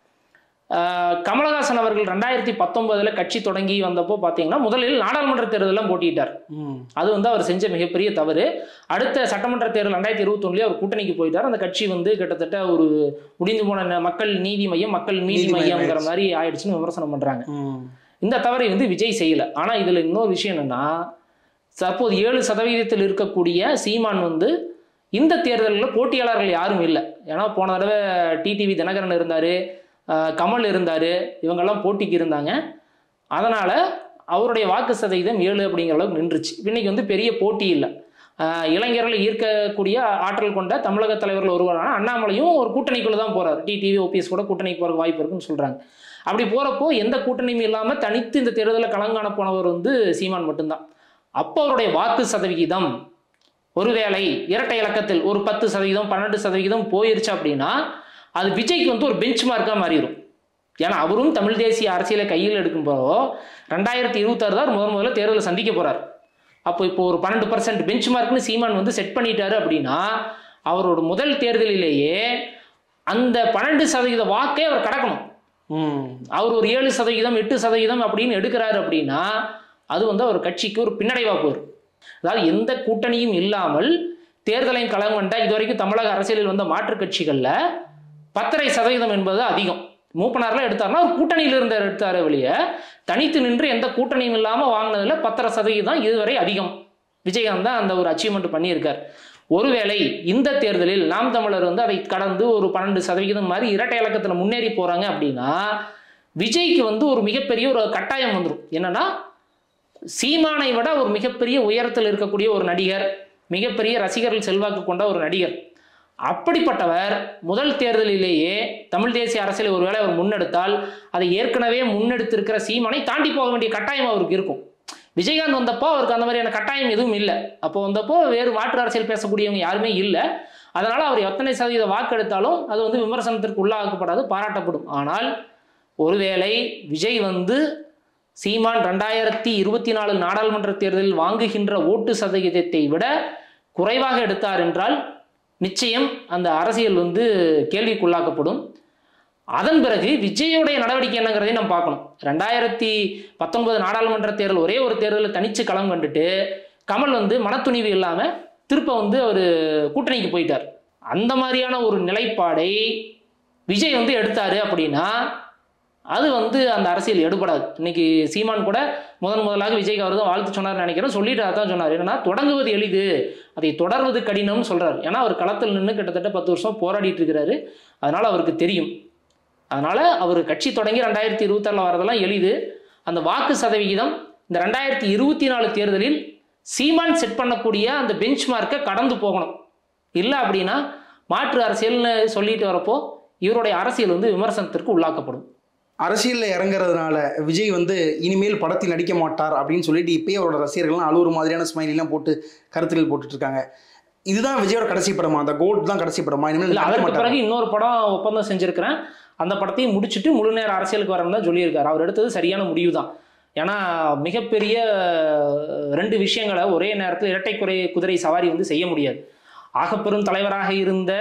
ஆஹ், கமலஹாசன் அவர்கள் ரெண்டாயிரத்தி பத்தொன்பதில் கட்சி தொடங்கி வந்தப்போ பார்த்தீங்கன்னா முதலில் நாடாளுமன்ற தேர்தலில் போட்டியிட்டார் ம். அது வந்து அவர் செஞ்ச மிகப்பெரிய தவறு அடுத்த சட்டமன்ற தேர்தல் ரெண்டாயிரத்தி இருபத்தொன்னுலேயே அவர் கூட்டணிக்கு போயிட்டார் அந்த கட்சி வந்து கிட்டத்தட்ட ஒரு முடிந்து போன ந- மக்கள் நீதி மையம் மக்கள் நீதி நீதி மையம் மையம்ங்கிற ஆயிடுச்சு. மாதிரி ஆயிடுச்சுன்னு விமர்சனம் பண்றாங்க ம். இந்த தவறை வந்து விஜய் செய்யல ஆனா இதுல இன்னொரு விஷயம் என்னன்னா தற்போது ஏழு சதவீதத்தில் இருக்கக்கூடிய சீமான் வந்து இந்த தேர்தலில் போட்டியாளர்கள் யாரும் இல்லை ஏன்னா போன தடவை டிடிவி தினகரன் இருந்தாரு ஆஹ் கமல் இருந்தாரு இவங்கெல்லாம் போட்டிக்கு இருந்தாங்க அதனால அவருடைய வாக்கு சதவீதம் ஏழு அப்படிங்கிற அளவுக்கு நின்றுச்சு இன்னைக்கு வந்து பெரிய போட்டி இல்லை ஆஹ் இளைஞர்களை ஈர்க்கக்கூடிய ஆற்றல் கொண்ட தமிழக தலைவர்கள் ஒருவரான அண்ணாமலையும் ஒரு கூட்டணிக்குள்ள தான் போறாரு டிடிவி ஓபிஎஸ் கூட கூட்டணிக்கு போற வாய்ப்பு இருக்குன்னு சொல்றாங்க அப்படி போறப்போ எந்த கூட்டணியும் இல்லாம தனித்து இந்த தேர்தலில் களங்காண போனவர் வந்து சீமான் மட்டும்தான் அப்போ அவருடைய வாக்கு சதவிகிதம் ஒருவேளை இரட்டை இலக்கத்தில் ஒரு பத்து சதவீதம் பன்னெண்டு சதவீதம் போயிருச்சு அப்படின்னா அது விஜய்க்கு வந்து ஒரு பெஞ்ச் மார்க்காக மாறிடும் ஏன்னா அவரும் தமிழ் தேசிய அரசியலை கையில் எடுக்கும்போதோ ரெண்டாயிரத்தி இருபத்தாறு தான் முதல் முதல்ல தேர்தலை சந்திக்க போறார் அப்போ இப்போ ஒரு பன்னெண்டு பர்சன்ட் பெஞ்ச் மார்க்னு சீமான் வந்து செட் பண்ணிட்டாரு அப்படின்னா அவரோட முதல் தேர்தலிலேயே அந்த பன்னெண்டு சதவீத வாக்கே அவர் கடக்கணும் ம். அவர் ஒரு ஏழு சதவீதம் எட்டு சதவீதம் அப்படின்னு எடுக்கிறாரு அப்படின்னா அது வந்து அவர் கட்சிக்கு ஒரு பின்னடைவா போயிடும் அதாவது எந்த கூட்டணியும் இல்லாமல் தேர்தலையும் களம் கண்ட இதுவரைக்கும் தமிழக அரசியலில் வந்த மாற்றுக் கட்சிகள்ல பத்தரை சதவீதம் என்பது அதிகம் மூப்பனார்லாம் எடுத்தாருன்னா ஒரு கூட்டணியில இருந்த எடுத்தாரு வெளிய தனித்து நின்று எந்த கூட்டணியும் இல்லாம வாங்கினதுல பத்தரை சதவீதம் இதுவரை அதிகம் விஜயகாந்த் தான் அந்த ஒரு அச்சீவ்மெண்ட் பண்ணியிருக்கார் ஒருவேளை இந்த தேர்தலில் நாம் தமிழர் வந்து அதை கடந்து ஒரு பன்னெண்டு சதவிகிதம் மாதிரி இரட்டை இலக்கத்தில் முன்னேறி போறாங்க அப்படின்னா விஜய்க்கு வந்து ஒரு மிகப்பெரிய ஒரு கட்டாயம் வந்துடும் என்னன்னா சீமானை விட ஒரு மிகப்பெரிய உயரத்தில் இருக்கக்கூடிய ஒரு நடிகர் மிகப்பெரிய ரசிகர்கள் செல்வாக்கு கொண்ட ஒரு நடிகர் அப்படிப்பட்டவர் முதல் தேர்தலிலேயே தமிழ் தேசிய அரசியலை ஒருவேளை அவர் முன்னெடுத்தால் அதை ஏற்கனவே முன்னெடுத்திருக்கிற சீமானை தாண்டி போக வேண்டிய கட்டாயம் அவருக்கு இருக்கும் விஜயகாந்த் வந்தப்போ அவருக்கு அந்த மாதிரியான கட்டாயம் எதுவும் இல்லை அப்போ வந்தப்போ வேறு மாற்று அரசியல் பேசக்கூடியவங்க யாருமே இல்லை அதனால அவர் எத்தனை சதவீத வாக்கு எடுத்தாலும் அது வந்து விமர்சனத்திற்கு உள்ளாக்கப்படாது பாராட்டப்படும் ஆனால் ஒருவேளை விஜய் வந்து சீமான் ரெண்டாயிரத்தி இருபத்தி நாலு நாடாளுமன்ற தேர்தலில் வாங்குகின்ற ஓட்டு சதவீதத்தை விட குறைவாக எடுத்தார் என்றால் நிச்சயம் அந்த அரசியல் வந்து கேள்விக்குள்ளாக்கப்படும் அதன் பிறகு விஜயோடைய நடவடிக்கை என்னங்கிறதையும் நம்ம பார்க்கணும் ரெண்டாயிரத்தி பத்தொன்பது நாடாளுமன்ற தேர்தல் ஒரே ஒரு தேர்தலில் தனிச்சு களம் கண்டுட்டு கமல் வந்து மனத்துணிவு இல்லாமல் திருப்ப வந்து அவர் கூட்டணிக்கு போயிட்டார் அந்த மாதிரியான ஒரு நிலைப்பாடை விஜய் வந்து எடுத்தாரு அப்படின்னா அது வந்து அந்த அரசியல் எடுபடாது இன்னைக்கு சீமான் கூட முதன் முதலாக விஜய்க்கு அவர் தான் வாழ்த்து சொன்னார்னு நினைக்கிறேன் சொல்லிட்டு அதான் சொன்னார் என்னன்னா தொடங்குவது எளிது அதை தொடர்வது கடினம்னு சொல்றாரு ஏன்னா அவர் களத்தில் நின்று கிட்டத்தட்ட பத்து வருஷம் போராடிட்டு இருக்கிறாரு அதனால அவருக்கு தெரியும் அதனால அவர் கட்சி தொடங்கி ரெண்டாயிரத்தி இருபத்தாறில் வரதெல்லாம் எளிது அந்த வாக்கு சதவிகிதம் இந்த ரெண்டாயிரத்தி இருபத்தி நாலு தேர்தலில் சீமான் செட் பண்ணக்கூடிய அந்த பெஞ்ச் மார்க்கை கடந்து போகணும் இல்லை அப்படின்னா மாற்று அரசியல்னு சொல்லிட்டு வரப்போ இவருடைய அரசியல் வந்து விமர்சனத்திற்கு உள்ளாக்கப்படும் அரசியலில் இறங்குறதுனால விஜய் வந்து இனிமேல் படத்தில் நடிக்க மாட்டார் அப்படின்னு சொல்லிட்டு இப்பயே அவரோட ரசிகர்கள்லாம் அழுவுற மாதிரியான ஸ்மைலாம் போட்டு கருத்துக்கள் போட்டுட்டு இருக்காங்க இதுதான் விஜயோட கடைசி படமா அந்த கோல்ட் தான் கடைசி படமா இனிமேல் இல்லை நடிக்க அதற்கு மாட்டாரா? பிறகு இன்னொரு படம் ஒப்பந்தம் செஞ்சிருக்கிறேன் அந்த படத்தையும் முடிச்சுட்டு முழு நேர அரசியலுக்கு வரணும் தான் சொல்லியிருக்காரு அவர் எடுத்தது சரியான முடிவு தான் ஏன்னா மிகப்பெரிய அஹ், ரெண்டு விஷயங்களை ஒரே நேரத்தில் இரட்டை குறை குதிரை சவாரி வந்து செய்ய முடியாது ஆகப்பெரும் தலைவராக இருந்த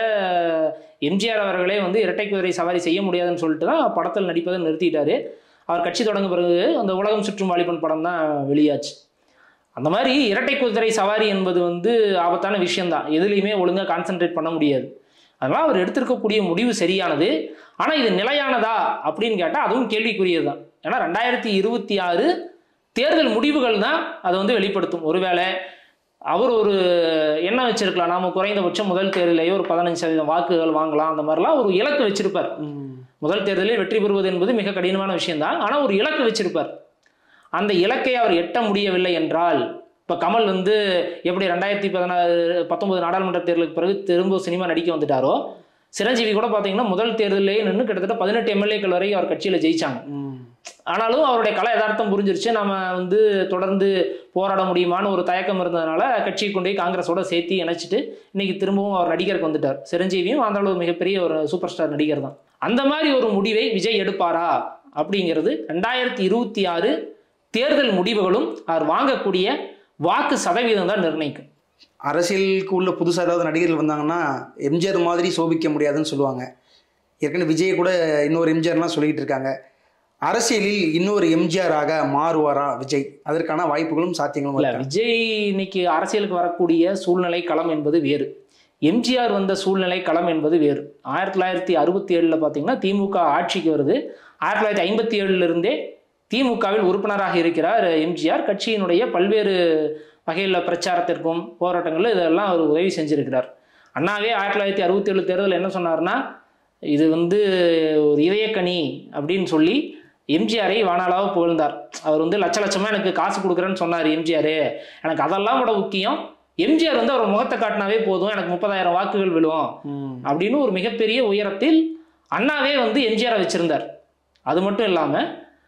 எம்ஜிஆர் அவர்களே வந்து இரட்டை குதிரை சவாரி செய்ய முடியாதுன்னு சொல்லிட்டு தான் படத்தில் நடிப்பதை நிறுத்திட்டாரு அவர் கட்சி தொடங்க பிறகு அந்த உலகம் சுற்றும் வாலிபன் படம் தான் வெளியாச்சு அந்த மாதிரி இரட்டை குதிரை சவாரி என்பது வந்து ஆபத்தான விஷயம்தான் எதுலேயுமே ஒழுங்காக கான்சென்ட்ரேட் பண்ண முடியாது அதனால் அவர் எடுத்திருக்கக்கூடிய முடிவு சரியானது ஆனால் இது நிலையானதா அப்படின்னு கேட்டால் அதுவும் கேள்விக்குரியது தான் ஏன்னா ரெண்டாயிரத்தி இருபத்தி ஆறு தேர்தல் முடிவுகள் தான் அதை வந்து வெளிப்படுத்தும் ஒருவேளை அவர் ஒரு என்ன வச்சிருக்கலாம் நாம குறைந்தபட்சம் முதல் தேர்தலையோ ஒரு பதினஞ்சு சதவீதம் வாக்குகள் வாங்கலாம் அந்த மாதிரிலாம் ஒரு இலக்கு வச்சிருப்பார் ம். முதல் தேர்தலில் வெற்றி பெறுவது என்பது மிக கடினமான விஷயம்தான் ஆனால் ஒரு இலக்கு வச்சிருப்பார் அந்த இலக்கை அவர் எட்ட முடியவில்லை என்றால் இப்போ கமல் வந்து எப்படி ரெண்டாயிரத்தி பதினாறு பத்தொன்பது நாடாளுமன்ற தேர்தலுக்கு பிறகு திரும்ப சினிமா நடிக்க வந்துட்டாரோ சிரஞ்சீவி கூட பார்த்தீங்கன்னா முதல் தேர்தலிலேயே நின்று கிட்டத்தட்ட பதினெட்டு எம்எல்ஏக்கள் வரை அவர் கட்சியில் ஜெயிச்சாங்க ம். ஆனாலும் அவருடைய கலை யதார்த்தம் புரிஞ்சிருச்சு நம்ம வந்து தொடர்ந்து போராட முடியுமான்னு ஒரு தயக்கம் இருந்ததுனால கட்சியை கொண்டு போய் காங்கிரஸோட சேர்த்து இணைச்சிட்டு இன்னைக்கு திரும்பவும் அவர் நடிகருக்கு வந்துட்டார் சிரஞ்சீவியும் அந்த அளவு மிகப்பெரிய ஒரு சூப்பர் ஸ்டார் நடிகர் தான் அந்த மாதிரி ஒரு முடிவை விஜய் எடுப்பாரா அப்படிங்கிறது ரெண்டாயிரத்தி இருபத்தி ஆறு தேர்தல் முடிவுகளும் அவர் வாங்கக்கூடிய வாக்கு சதவீதம் தான் நிர்ணயிக்கும் அரசியலுக்கு உள்ள புதுசாக ஏதாவது நடிகர்கள் வந்தாங்கன்னா எம்ஜிஆர் மாதிரி சோபிக்க முடியாதுன்னு சொல்லுவாங்க ஏற்கனவே விஜய் கூட இன்னொரு எம்ஜிஆர்லாம் சொல்லிக்கிட்டு இருக்காங்க அரசியலில் இன்னொரு எம்ஜிஆராக மாறுவாரா விஜய் அதற்கான வாய்ப்புகளும் சாத்தியங்களும் இல்ல இருக்கா? விஜய் இன்னைக்கு அரசியலுக்கு வரக்கூடிய சூழ்நிலை களம் என்பது வேறு எம்ஜிஆர் வந்த சூழ்நிலை களம் என்பது வேறு ஆயிரத்தி தொள்ளாயிரத்தி அறுபத்தி ஏழில் பார்த்தீங்கன்னா திமுக ஆட்சிக்கு வருது ஆயிரத்தி தொள்ளாயிரத்தி ஐம்பத்தி ஏழுல இருந்தே திமுகவில் உறுப்பினராக இருக்கிறார் எம்ஜிஆர் கட்சியினுடைய பல்வேறு வகையில் பிரச்சாரத்திற்கும் போராட்டங்களில் இதெல்லாம் அவர் உதவி செஞ்சிருக்கிறார் அண்ணாவே ஆயிரத்தி தொள்ளாயிரத்தி அறுபத்தி ஏழு தேர்தல் என்ன சொன்னார்னா இது வந்து ஒரு இதயக்கனி அப்படின்னு சொல்லி எம்ஜிஆரை வானாளாக புகழ்ந்தார் அவர் வந்து லட்ச லட்சமா எனக்கு காசு கொடுக்குறேன்னு சொன்னார் எம்ஜிஆர் எனக்கு அதெல்லாம் விட முக்கியம் எம்ஜிஆர் வந்து அவர் முகத்தை காட்டினாவே போதும் எனக்கு முப்பதாயிரம் வாக்குகள் விழும் ம். அப்படின்னு ஒரு மிகப்பெரிய உயரத்தில் அண்ணாவே வந்து எம்ஜிஆரை வச்சிருந்தார் அது மட்டும் இல்லாமல்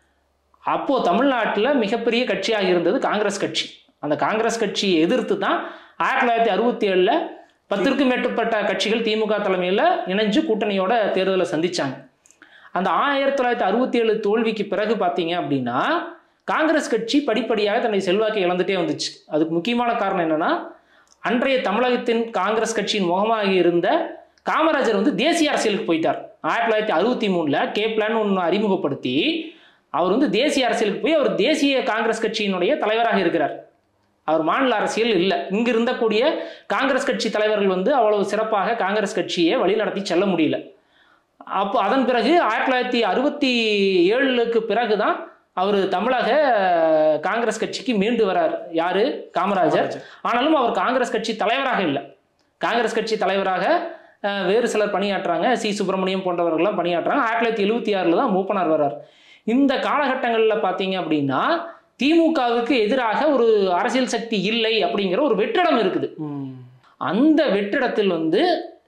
அப்போ தமிழ்நாட்டில் மிகப்பெரிய கட்சியாக இருந்தது காங்கிரஸ் கட்சி அந்த காங்கிரஸ் கட்சியை எதிர்த்து தான் ஆயிரத்தி தொள்ளாயிரத்தி அறுபத்தி ஏழில் பத்திற்கும் மேற்பட்ட கட்சிகள் திமுக தலைமையில் இணைஞ்சு கூட்டணியோட தேர்தலை சந்திச்சாங்க அந்த ஆயிரத்தி தொள்ளாயிரத்தி அறுபத்தி ஏழு தோல்விக்கு பிறகு பார்த்தீங்க அப்படின்னா காங்கிரஸ் கட்சி படிப்படியாக தன்னுடைய செல்வாக்கை இழந்துட்டே வந்துச்சு அதுக்கு முக்கியமான காரணம் என்னன்னா அன்றைய தமிழகத்தின் காங்கிரஸ் கட்சியின் முகமாக இருந்த காமராஜர் வந்து தேசிய அரசியலுக்கு போயிட்டார் ஆயிரத்தி தொள்ளாயிரத்தி அறுபத்தி மூணில் கே பிளான் ஒன்று அறிமுகப்படுத்தி அவர் வந்து தேசிய அரசியலுக்கு போய் அவர் தேசிய காங்கிரஸ் கட்சியினுடைய தலைவராக இருக்கிறார் அவர் மாநில அரசியல் இல்லை இங்கு இருந்தக்கூடிய காங்கிரஸ் கட்சி தலைவர்கள் வந்து அவ்வளவு சிறப்பாக காங்கிரஸ் கட்சியை வழிநடத்தி செல்ல முடியல அப்போ அதன் பிறகு ஆயிரத்தி தொள்ளாயிரத்தி அறுபத்தி ஏழுக்கு பிறகு தான் அவர் தமிழக காங்கிரஸ் கட்சிக்கு மீண்டு வரார் யாரு காமராஜர் ஆனாலும் அவர் காங்கிரஸ் கட்சி தலைவராக இல்லை காங்கிரஸ் கட்சி தலைவராக அஹ், வேறு சிலர் பணியாற்றுறாங்க சி சுப்பிரமணியம் போன்றவர்கள்லாம் பணியாற்றுறாங்க ஆயிரத்தி தொள்ளாயிரத்தி எழுபத்தி ஆறில் தான் மூப்பனார் வர்றார் இந்த காலகட்டங்களில் பார்த்தீங்க அப்படின்னா திமுகவுக்கு எதிராக ஒரு அரசியல் சக்தி இல்லை அப்படிங்கிற ஒரு வெற்றிடம் இருக்குது ம். அந்த வெற்றிடத்தில் வந்து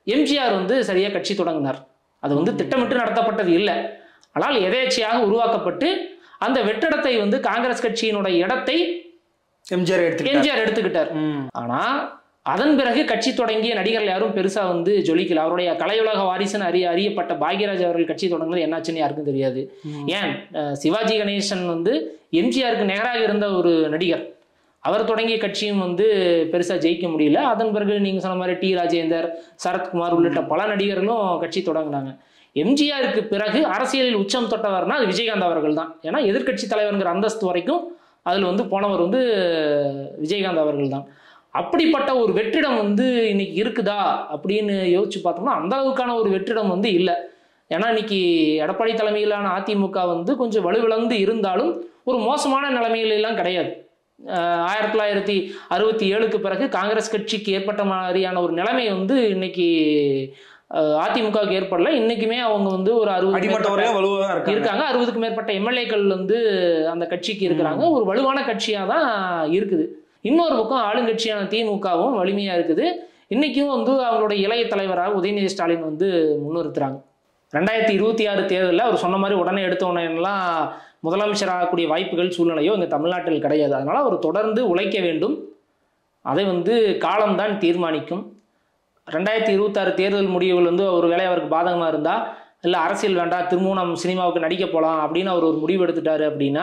எம்ஜிஆர் வந்து சரியா கட்சி தொடங்கினார் அது வந்து திட்டமிட்டு நடத்தப்பட்டது இல்லை ஆனால் எதேச்சையாக உருவாக்கப்பட்டு அந்த வெற்றிடத்தை வந்து காங்கிரஸ் கட்சியினுடைய இடத்தை எம்ஜிஆர் எடுத்துக்கிட்டார் எம்ஜிஆர் எடுத்துக்கிட்டார் ம். ஆனா அதன் பிறகு கட்சி தொடங்கிய நடிகர்கள் யாரும் பெருசா வந்து ஜொலிக்கல அவருடைய கலையுலக வாரிசுன்னு அறிய அறியப்பட்ட பாக்யராஜ் அவர்கள் கட்சி தொடங்கினது என்னாச்சுன்னு யாருக்கும் தெரியாது ஏன் அஹ், சிவாஜி கணேசன் வந்து எம்ஜிஆருக்கு நிகராக இருந்த ஒரு நடிகர் அவர் தொடங்கிய கட்சியும் வந்து பெருசா ஜெயிக்க முடியல அதன் பிறகு நீங்க சொன்ன மாதிரி டி ராஜேந்தர் சரத்குமார் உள்ளிட்ட பல நடிகர்களும் கட்சி தொடங்கினாங்க எம்ஜிஆருக்கு பிறகு அரசியலில் உச்சம் தொட்டவர்னா அது விஜயகாந்த் அவர்கள் தான் ஏன்னா எதிர்க்கட்சி தலைவருங்கிற அந்தஸ்து வரைக்கும் அதில் வந்து போனவர் வந்து விஜயகாந்த் அவர்கள் தான் அப்படிப்பட்ட ஒரு வெற்றிடம் வந்து இன்னைக்கு இருக்குதா அப்படின்னு யோசிச்சு பார்த்தோம்னா அந்த அளவுக்கான ஒரு வெற்றிடம் வந்து இல்லை ஏன்னா இன்னைக்கு எடப்பாடி தலைமையிலான அதிமுக வந்து கொஞ்சம் வலுவிழந்து இருந்தாலும் ஒரு மோசமான நிலைமையில எல்லாம் கிடையாது ஆஹ் ஆயிரத்தி தொள்ளாயிரத்தி அறுபத்தி ஏழுக்கு பிறகு காங்கிரஸ் கட்சிக்கு ஏற்பட்ட மாதிரியான ஒரு நிலைமை வந்து இன்னைக்கு ஆஹ் அதிமுகவுக்கு ஏற்படல இன்னைக்குமே அவங்க வந்து ஒரு அறுபது அடிமட்ட வரையும் வலுவாக தான் இருக்காங்க இருக்காங்க அறுபதுக்கு மேற்பட்ட எம்எல்ஏக்கள் வந்து அந்த கட்சிக்கு இருக்கிறாங்க ஒரு வலுவான கட்சியாக தான் இருக்குது இன்னொரு பக்கம் ஆளுங்கட்சியான திமுகவும் வலிமையா இருக்குது இன்னைக்கும் வந்து அவங்களுடைய இளைய தலைவராக உதயநிதி ஸ்டாலின் வந்து முன்னிறுத்துறாங்க ரெண்டாயிரத்தி இருபத்தி ஆறு தேர்தலில் அவர் சொன்ன மாதிரி உடனே எடுத்த உடனேலாம் முதலமைச்சர் ஆகக்கூடிய வாய்ப்புகள் சூழ்நிலையோ இங்கே தமிழ்நாட்டில் கிடையாது அதனால அவர் தொடர்ந்து உழைக்க வேண்டும் அதை வந்து காலம்தான் தீர்மானிக்கும் ரெண்டாயிரத்தி இருபத்தாறு தேர்தல் முடிவுகள் வந்து ஒரு வேலை அவருக்கு பாதகமாக இருந்தால் இல்லை அரசியல் வேண்டாம் திரும்பவும் நம்ம சினிமாவுக்கு நடிக்க போகலாம் அப்படின்னு அவர் ஒரு முடிவு எடுத்துட்டாரு அப்படின்னா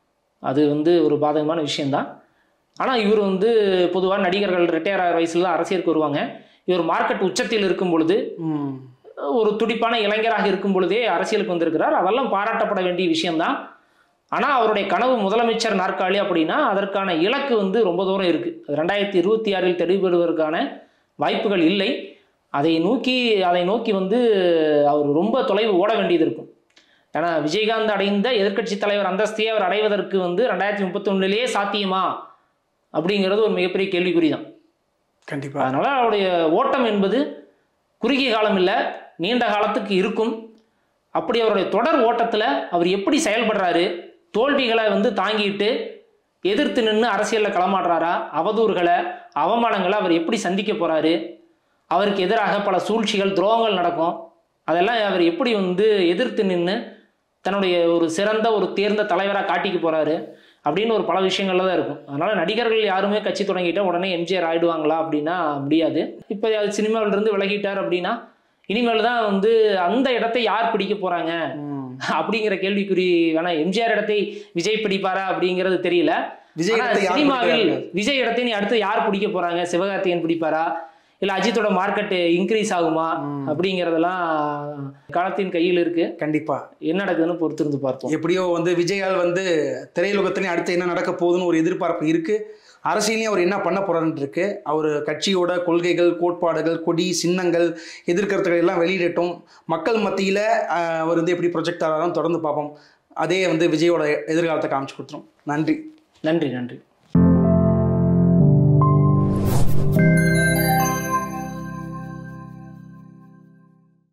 அது வந்து ஒரு பாதகமான விஷயம்தான் ஆனால் இவர் வந்து பொதுவாக நடிகர்கள் ரிட்டையர் ஆகிற வயசுல தான் அரசியலுக்கு வருவாங்க இவர் மார்க்கெட் உச்சத்தில் இருக்கும் பொழுது ம். ஒரு துடிப்பான இளைஞராக இருக்கும் பொழுதே அரசியலுக்கு வந்திருக்கிறார் அதெல்லாம் பாராட்டப்பட வேண்டிய விஷயம்தான் ஆனால் அவருடைய கனவு முதலமைச்சர் நாற்காலி அப்படின்னா அதற்கான இலக்கு வந்து ரொம்ப தூரம் இருக்குது ரெண்டாயிரத்தி இருபத்தி ஆறில் தெளிவுபடுவதற்கான வாய்ப்புகள் இல்லை அதை நோக்கி அதை நோக்கி வந்து அவர் ரொம்ப தொலைவு ஓட வேண்டியது இருக்கும் ஏன்னா விஜயகாந்த் அடைந்த எதிர்க்கட்சி தலைவர் அந்தஸ்தையை அவர் அடைவதற்கு வந்து ரெண்டாயிரத்தி முப்பத்தி சாத்தியமா அப்படிங்கிறது ஒரு மிகப்பெரிய கேள்விக்குறி தான் கண்டிப்பா அதனால அவருடைய ஓட்டம் என்பது குறுகிய காலம் இல்லை நீண்ட காலத்துக்கு இருக்கும் அப்படி அவருடைய தொடர் ஓட்டத்தில் அவர் எப்படி செயல்படுறாரு தோல்விகளை வந்து தாங்கிட்டு எதிர்த்து நின்று அரசியலில் களமாடுறாரா அவதூறுகளை அவமானங்களை அவர் எப்படி சந்திக்க போறாரு அவருக்கு எதிராக பல சூழ்ச்சிகள் துரோகங்கள் நடக்கும் அதெல்லாம் அவர் எப்படி வந்து எதிர்த்து நின்று தன்னுடைய ஒரு சிறந்த ஒரு தேர்ந்த தலைவராக காட்டிக்க போறாரு அப்படின்னு ஒரு பல விஷயங்கள்ல தான் இருக்கும் அதனால நடிகர்கள் யாருமே கட்சி தொடங்கிட்டா உடனே எம்ஜிஆர் ஆயிடுவாங்களா அப்படின்னா முடியாது இப்போ சினிமாவில இருந்து விலகிட்டார் அப்படின்னா இனிமேல் தான் வந்து அந்த இடத்தை யார் பிடிக்க போறாங்க ம். அப்படிங்கிற கேள்விக்குறி வேணா எம்ஜிஆர் இடத்தை விஜய் பிடிப்பாரா அப்படிங்கிறது தெரியல விஜய் ஆனா இடத்தை யார் சினிமாவில் பிடிக்கிறார்கள்? விஜய் இடத்தை நீ அடுத்து யார் பிடிக்க போறாங்க சிவகார்த்திகேயன் பிடிப்பாரா இல்ல அஜித்தோட மார்க்கெட் இன்க்ரீஸ் ஆகுமா அப்படிங்கறதெல்லாம் காலத்தின் கையில் இருக்கு கண்டிப்பா என்ன நடக்குதுன்னு பொறுத்திருந்து பார்ப்போம் எப்படியோ வந்து விஜயால் வந்து திரையுலகத்திலையும் அடுத்து என்ன நடக்க போகுதுன்னு ஒரு எதிர்பார்ப்பு இருக்கு அரசியலையும் அவர் என்ன பண்ண போறாருன்னு இருக்கு அவர் கட்சியோட கொள்கைகள் கோட்பாடுகள் கொடி சின்னங்கள் எதிர்கருத்துக்கள் எல்லாம் வெளியிடட்டும் மக்கள் மத்தியில் அவர் வந்து எப்படி ப்ரொஜெக்ட் ஆகிறாரும் தொடர்ந்து பார்ப்போம் அதே வந்து விஜயோட எதிர்காலத்தை காமிச்சு கொடுத்துரும் நன்றி நன்றி நன்றி